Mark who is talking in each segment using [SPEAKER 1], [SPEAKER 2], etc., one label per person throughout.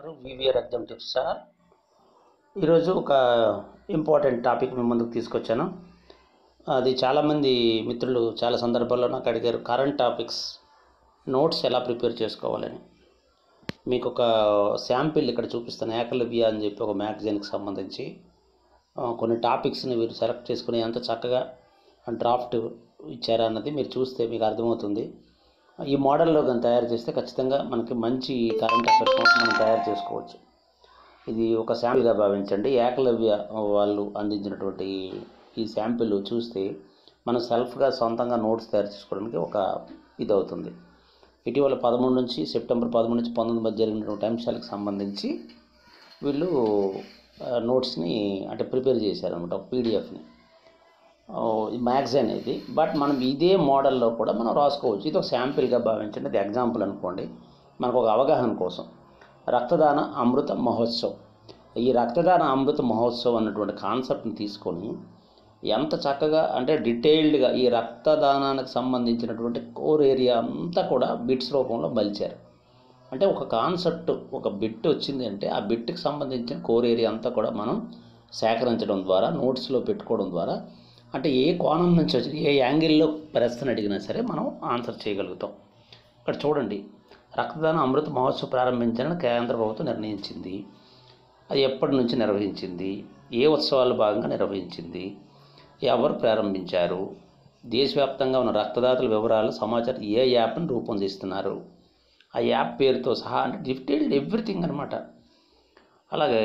[SPEAKER 1] to VVR exam tips channel ఈరోజు ఒక important topic మీ ముందుకు తీసుకొచ్చాను అది చాలామంది మిత్రులు చాలా సందర్భాల్లో నాకు అడిగారు కరెంట్ టాపిక్స్ నోట్స్ ఎలా ప్రిపేర్ చేసుకోవాలని మీకు ఒక శాంపిల్ ఇక్కడ చూపిస్తాను ఏకలవ్య అని చెప్పి ఒక మ్యాగజైన్కి సంబంధించి ఆ, కొన్ని టాపిక్స్ని మీరు సెలెక్ట్ చేసుకుని ఎంత చక్కగా డ్రాఫ్ట్ ఇచ్చారా అన్నది మీరు చూస్తే మీకు అర్థమవుతుంది ఈ మోడల్లో కానీ తయారు చేస్తే ఖచ్చితంగా మనకి మంచి కరెంట్ అఫైర్స్ నోట్స్ మనం తయారు చేసుకోవచ్చు ఇది ఒక శాంపిల్గా భావించండి ఏకలవ్య వాళ్ళు అందించినటువంటి ఈ శాంపిల్ చూస్తే మనం సెల్ఫ్గా సొంతంగా నోట్స్ తయారు చేసుకోవడానికి ఒక ఇది అవుతుంది ఇటీవల పదమూడు నుంచి సెప్టెంబర్ పదమూడు నుంచి పంతొమ్మిది మధ్య జరిగినటువంటి అంశాలకు సంబంధించి వీళ్ళు ఆ, నోట్స్ని అంటే ప్రిపేర్ చేశారనమాట ఒక పీడిఎఫ్ని ఈ మ్యాగజైన్ ఇది బట్ మనం ఇదే మోడల్లో కూడా మనం రాసుకోవచ్చు ఇది ఒక శాంపిల్గా భావించండి ఇది ఎగ్జాంపుల్ అనుకోండి మనకు ఒక అవగాహన కోసం రక్తదాన అమృత మహోత్సవ్ ఈ రక్తదాన అమృత మహోత్సవ్ అన్నటువంటి కాన్సెప్ట్ని తీసుకొని ఎంత చక్కగా అంటే డీటెయిల్డ్గా ఈ రక్తదానానికి సంబంధించినటువంటి కోర్ ఏరియా అంతా కూడా బిట్స్ రూపంలో మలిచారు అంటే ఒక కాన్సెప్ట్ ఒక బిట్ వచ్చింది అంటే ఆ బిట్కి సంబంధించిన కోర్ ఏరియా అంతా కూడా మనం సేకరించడం ద్వారా నోట్స్లో పెట్టుకోవడం ద్వారా అంటే ఏ కోణం నుంచి వచ్చి ఏ యాంగిల్లో ప్రశ్న అడిగినా సరే మనం ఆన్సర్ చేయగలుగుతాం ఇక్కడ చూడండి రక్తదాన అమృత మహోత్సవం ప్రారంభించాలని కేంద్ర ప్రభుత్వం నిర్ణయించింది అది ఎప్పటి నుంచి నిర్వహించింది ఏ ఉత్సవాల భాగంగా నిర్వహించింది ఎవరు ప్రారంభించారు దేశవ్యాప్తంగా ఉన్న రక్తదాతల వివరాలు సమాచారం ఏ యాప్ని రూపొందిస్తున్నారు ఆ యాప్ పేరుతో సహా అంటే డీటెయిల్డ్ ఎవ్రీథింగ్ అనమాట అలాగే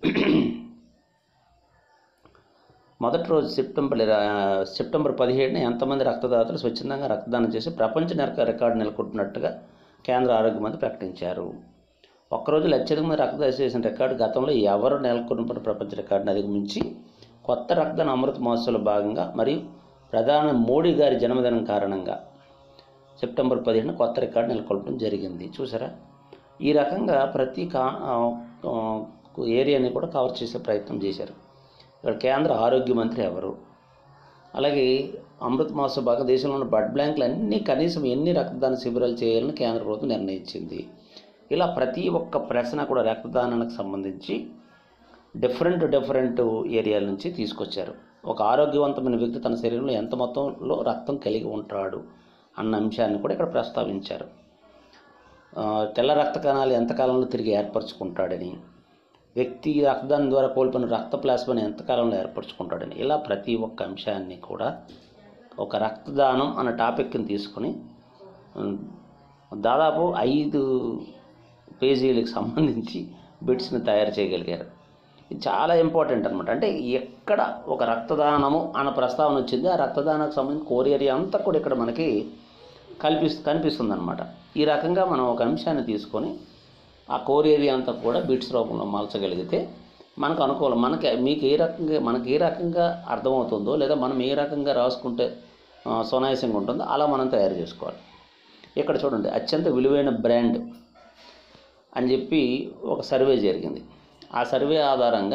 [SPEAKER 1] మొదటి రోజు సెప్టెంబర్ ఇర- సెప్టెంబర్ పదిహేడున ఎంతమంది రక్తదాతలు స్వచ్ఛందంగా రక్తదానం చేసి ప్రపంచ నెరక రికార్డు నెలకొంటున్నట్టుగా కేంద్ర ఆరోగ్య మంత్రి ప్రకటించారు ఒక్కరోజు అత్యధిక మంది రక్తదానం చేసిన రికార్డు గతంలో ఎవరు నెలకొన్న ప్రపంచ రికార్డును అధిగమించి కొత్త రక్తదాన అమృత మహోత్సవంలో భాగంగా మరియు ప్రధాని మోడీ గారి జన్మదినం కారణంగా సెప్టెంబర్ పదిహేను కొత్త రికార్డు నెలకొల్పడం జరిగింది చూసారా ఈ రకంగా ప్రతి కా ఆ, ఆ, ఏరియాని కూడా కవర్ చేసే ప్రయత్నం చేశారు ఇక్కడ కేంద్ర ఆరోగ్య మంత్రి ఎవరు అలాగే అమృత్ మహోత్సవ భాగం దేశంలో ఉన్న బ్లడ్ బ్యాంకులు అన్నీ కనీసం ఎన్ని రక్తదాన శిబిరాలు చేయాలని కేంద్ర ప్రభుత్వం నిర్ణయించింది ఇలా ప్రతి ఒక్క ప్రశ్న కూడా రక్తదానానికి సంబంధించి డిఫరెంట్ డిఫరెంట్ ఏరియాల నుంచి తీసుకొచ్చారు ఒక ఆరోగ్యవంతమైన వ్యక్తి తన శరీరంలో ఎంత మొత్తంలో రక్తం కలిగి ఉంటాడు అన్న అంశాన్ని కూడా ఇక్కడ ప్రస్తావించారు ఆ, తెల్ల రక్త కణాలు ఎంతకాలంలో తిరిగి ఏర్పరచుకుంటాడని వ్యక్తి రక్తదానం ద్వారా కోల్పోయిన రక్త ప్లాస్మాని ఎంతకాలంలో ఏర్పరచుకుంటాడని ఇలా ప్రతి ఒక్క అంశాన్ని కూడా ఒక రక్తదానం అన్న టాపిక్ని తీసుకొని ఉమ్, దాదాపు ఐదు పేజీలకు సంబంధించి బిట్స్ని తయారు చేయగలిగారు ఇది చాలా ఇంపార్టెంట్ అనమాట అంటే ఎక్కడ ఒక రక్తదానము అన్న ప్రస్తావన వచ్చింది ఆ రక్తదానానికి సంబంధించి కోర్ ఏరియా అంతా కూడా ఇక్కడ మనకి కల్పిస్తు కనిపిస్తుంది అనమాట ఈ రకంగా మనం ఒక అంశాన్ని తీసుకొని ఆ కోర్ ఏరియా అంతా కూడా బిట్స్ రూపంలో మలచగలిగితే మనకు అనుకూలం మనకి మీకు ఏ రకంగా మనకి ఏ రకంగా అర్థమవుతుందో లేదా మనం ఏ రకంగా రాసుకుంటే ఆ, సునాయాసంగా ఉంటుందో అలా మనం తయారు చేసుకోవాలి ఇక్కడ చూడండి అత్యంత విలువైన బ్రాండ్ అని చెప్పి ఒక సర్వే జరిగింది ఆ సర్వే ఆధారంగా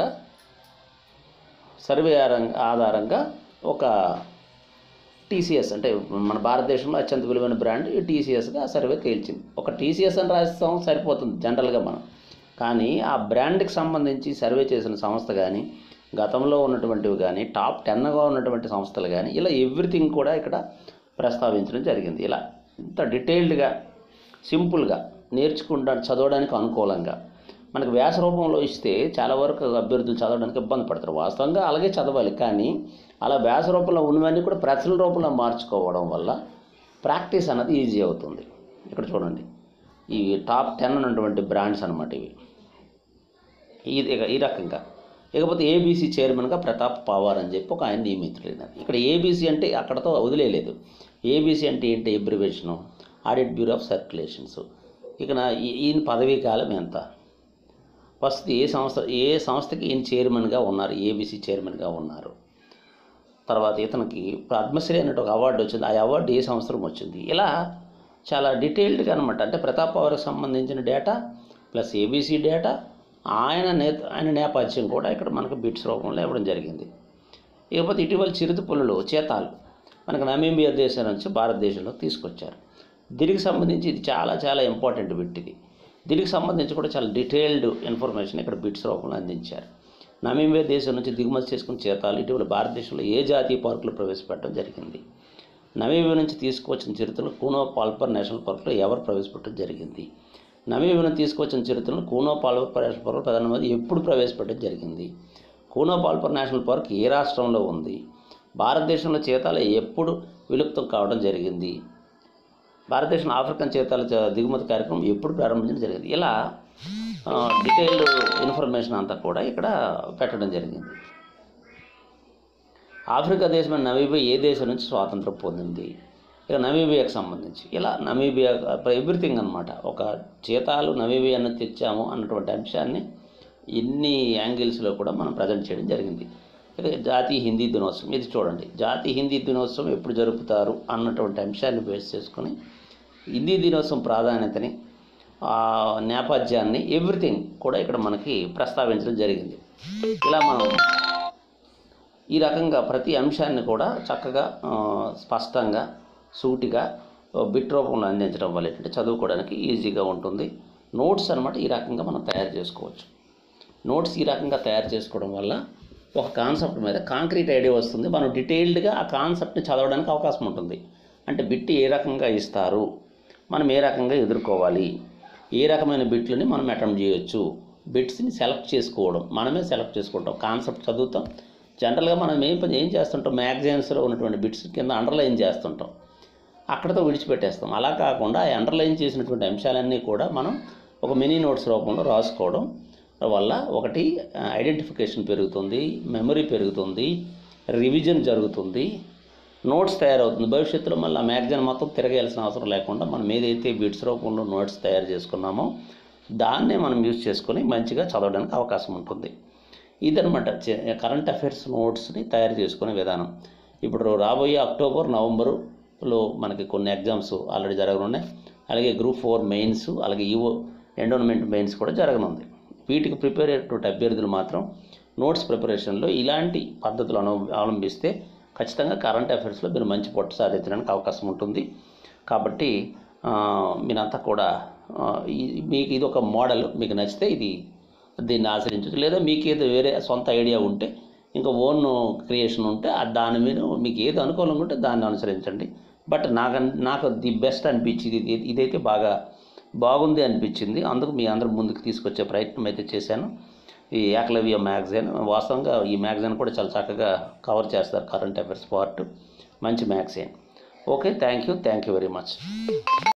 [SPEAKER 1] సర్వే ఆధారం- ఆధారంగా ఒక టీసీఎస్ అంటే మన భారతదేశంలో అత్యంత విలువైన బ్రాండ్ ఈ టీసీఎస్గా ఆ సర్వే తేల్చింది ఒక టీసీఎస్ అని రాస్తాం సరిపోతుంది జనరల్గా మనం కానీ ఆ బ్రాండ్కి సంబంధించి సర్వే చేసిన సంస్థ కానీ గతంలో ఉన్నటువంటివి కానీ టాప్ టెన్గా ఉన్నటువంటి సంస్థలు కానీ ఇలా ఎవ్రీథింగ్ కూడా ఇక్కడ ప్రస్తావించడం జరిగింది ఇలా ఇంత డీటెయిల్డ్గా సింపుల్గా నేర్చుకుంటా చదవడానికి అనుకూలంగా మనకు వ్యాస రూపంలో ఇస్తే చాలా వరకు అభ్యర్థులు చదవడానికి ఇబ్బంది పడతారు వాస్తవంగా అలాగే చదవాలి కానీ అలా వ్యాస రూపంలో ఉన్నవన్నీ కూడా ప్రశ్నల రూపంలో మార్చుకోవడం వల్ల ప్రాక్టీస్ అన్నది ఈజీ అవుతుంది ఇక్కడ చూడండి ఈ టాప్ టెన్ ఉన్నటువంటి బ్రాండ్స్ అనమాట ఇవి ఈ ఈ రకంగా ఇకపోతే ఏబీసీ చైర్మన్గా ప్రతాప్ పవార్ అని చెప్పి ఒక ఆయన నియమితులైనారు ఇక్కడ ఏబీసీ అంటే అక్కడతో వదిలేదు ఏబీసీ అంటే ఏంటి abbreviation audit bureau of circulations ఇక నా ఈ- ఈయన పదవీ కాలం ఎంత ఫస్ట్ ఏ సంస్థ ఏ సంస్థకి ఈయన చైర్మన్గా ఉన్నారు ఏబీసీ చైర్మన్గా ఉన్నారు తర్వాత ఇతనికి పద్మశ్రీ అన్నట్టు ఒక అవార్డు వచ్చింది ఆ అవార్డు ఏ సంవత్సరం వచ్చింది ఇలా చాలా డీటెయిల్డ్గా అనమాట అంటే ప్రతాప్ పవర్కి సంబంధించిన డేటా ప్లస్ ఏబీసీ డేటా ఆయన నే ఆయన నేపథ్యం కూడా ఇక్కడ మనకు బిట్స్ రూపంలో ఇవ్వడం జరిగింది ఇకపోతే ఇటీవల చిరుత పులులు చేతాలు మనకు నమీబియా దేశం నుంచి భారతదేశంలో తీసుకొచ్చారు దీనికి సంబంధించి ఇది చాలా చాలా ఇంపార్టెంట్ బిట్ ఇది దీనికి సంబంధించి కూడా చాలా డీటెయిల్డ్ ఇన్ఫర్మేషన్ ఇక్కడ బిట్స్ రూపంలో అందించారు నమీబియా దేశం నుంచి దిగుమతి చేసుకున్న చేతాలు ఇటీవల భారతదేశంలో ఏ జాతీయ పార్కులు ప్రవేశపెట్టడం జరిగింది నమీబియా నుంచి తీసుకువచ్చిన చిరుతలు కూనో పాల్పర్ నేషనల్ పార్కులో ఎవరు ప్రవేశపెట్టడం జరిగింది నమీబియా నుంచి తీసుకువచ్చిన చిరుతలను కూనో పాల్పర్ నేషనల్ పార్కులో ప్రధానమంత్రి ఎప్పుడు ప్రవేశపెట్టడం జరిగింది కూనో పాల్పర్ నేషనల్ పార్క్ ఏ రాష్ట్రంలో ఉంది భారతదేశంలో చీతాలు ఎప్పుడు విలుప్తం కావడం జరిగింది భారతదేశం ఆఫ్రికన్ చీతాల చ- దిగుమతి కార్యక్రమం ఎప్పుడు ప్రారంభించడం జరిగింది ఇలా డీటెయిల్డ్ ఇన్ఫర్మేషన్ అంతా కూడా ఇక్కడ పెట్టడం జరిగింది ఆఫ్రికా దేశమైన నమీబియా ఏ దేశం నుంచి స్వాతంత్రం పొందింది ఇక నమీబియాకి సంబంధించి ఇలా నమీబియా ఎవ్రీథింగ్ అనమాట ఒక చీతాలు నమీబియాను తెచ్చాము అన్నటువంటి అంశాన్ని ఇన్ని యాంగిల్స్లో కూడా మనం ప్రజెంట్ చేయడం జరిగింది ఇక జాతీయ హిందీ దినోత్సవం ఇది చూడండి జాతీయ హిందీ దినోత్సవం ఎప్పుడు జరుపుతారు అన్నటువంటి అంశాన్ని బేస్ చేసుకొని హిందీ దినోత్సవం ప్రాధాన్యతని ఆ నేపథ్యాన్ని ఎవ్రీథింగ్ కూడా ఇక్కడ మనకి ప్రస్తావించడం జరిగింది ఇలా మనం ఈ రకంగా ప్రతి అంశాన్ని కూడా చక్కగా ఆ, స్పష్టంగా సూటిగా ఓ బిట్ రూపంలో అందించడం వల్ల ఏంటంటే చదువుకోవడానికి ఈజీగా ఉంటుంది నోట్స్ అనమాట ఈ రకంగా మనం తయారు చేసుకోవచ్చు నోట్స్ ఈ రకంగా తయారు చేసుకోవడం వల్ల ఒక కాన్సెప్ట్ మీద కాంక్రీట్ ఐడియా వస్తుంది మనం డీటెయిల్డ్గా ఆ కాన్సెప్ట్ని చదవడానికి అవకాశం ఉంటుంది అంటే బిట్ ఏ రకంగా ఇస్తారు మనం ఏ రకంగా ఎదుర్కోవాలి ఏ రకమైన బిట్లని మనం అటెంప్ట్ చేయొచ్చు బిట్స్ని సెలెక్ట్ చేసుకోవడం మనమే సెలెక్ట్ చేసుకుంటాం కాన్సెప్ట్ చదువుతాం జనరల్గా మనం ఏం పని ఏం చేస్తుంటాం మ్యాగజైన్స్లో ఉన్నటువంటి బిట్స్ కింద అండర్లైన్ చేస్తుంటాం అక్కడతో విడిచిపెట్టేస్తాం అలా కాకుండా ఆ అండర్లైన్ చేసినటువంటి అంశాలన్నీ కూడా మనం ఒక మినీ నోట్స్ రూపంలో రాసుకోవడం వల్ల ఒకటి ఐడెంటిఫికేషన్ పెరుగుతుంది మెమరీ పెరుగుతుంది రివిజన్ జరుగుతుంది నోట్స్ తయారవుతుంది భవిష్యత్తులో మళ్ళీ ఆ మ్యాగజైన్ మొత్తం తిరగేయాల్సిన అవసరం లేకుండా మనం ఏదైతే బిట్స్ రూపంలో నోట్స్ తయారు చేసుకున్నామో దాన్నే మనం యూజ్ చేసుకొని మంచిగా చదవడానికి అవకాశం ఉంటుంది ఇదనమాట కరెంట్ అఫైర్స్ నోట్స్ని తయారు చేసుకునే విధానం ఇప్పుడు రాబోయే అక్టోబర్ నవంబరులో మనకి కొన్ని ఎగ్జామ్స్ ఆల్రెడీ జరగనున్నాయి అలాగే గ్రూప్ ఫోర్ మెయిన్స్ అలాగే ఈవో ఎండోన్మెంట్ మెయిన్స్ కూడా జరగనుంది వీటికి ప్రిపేర్ అయ్యేటువంటి అభ్యర్థులు మాత్రం నోట్స్ ప్రిపరేషన్లో ఇలాంటి పద్ధతులు అను అవలంబిస్తే ఖచ్చితంగా కరెంట్ అఫైర్స్లో మీరు మంచి పొట్టు సాధించడానికి అవకాశం ఉంటుంది కాబట్టి ఆ, మీరంతా కూడా ఆ, ఈ- మీకు ఇది ఒక మోడల్ మీకు నచ్చితే ఇది దీన్ని ఆచరించవచ్చు లేదా మీకు ఏదో వేరే సొంత ఐడియా ఉంటే ఇంకా ఓన్ క్రియేషన్ ఉంటే ఆ దాని మీద మీకు ఏది అనుకూలంగా ఉంటే దాన్ని అనుసరించండి బట్ నాకు నాకు ది బెస్ట్ అనిపించింది ఇది ఇదైతే బాగా బాగుంది అనిపించింది అందుకు మీ అందరి ముందుకు తీసుకొచ్చే ప్రయత్నం అయితే చేశాను ఈ ఏకలవ్య మ్యాగజైన్ వాస్తవంగా ఈ మ్యాగజైన్ కూడా చాలా చక్కగా కవర్ చేస్తారు కరెంట్ అఫైర్స్ పార్ట్ మంచి magazine okay thank you thank you very much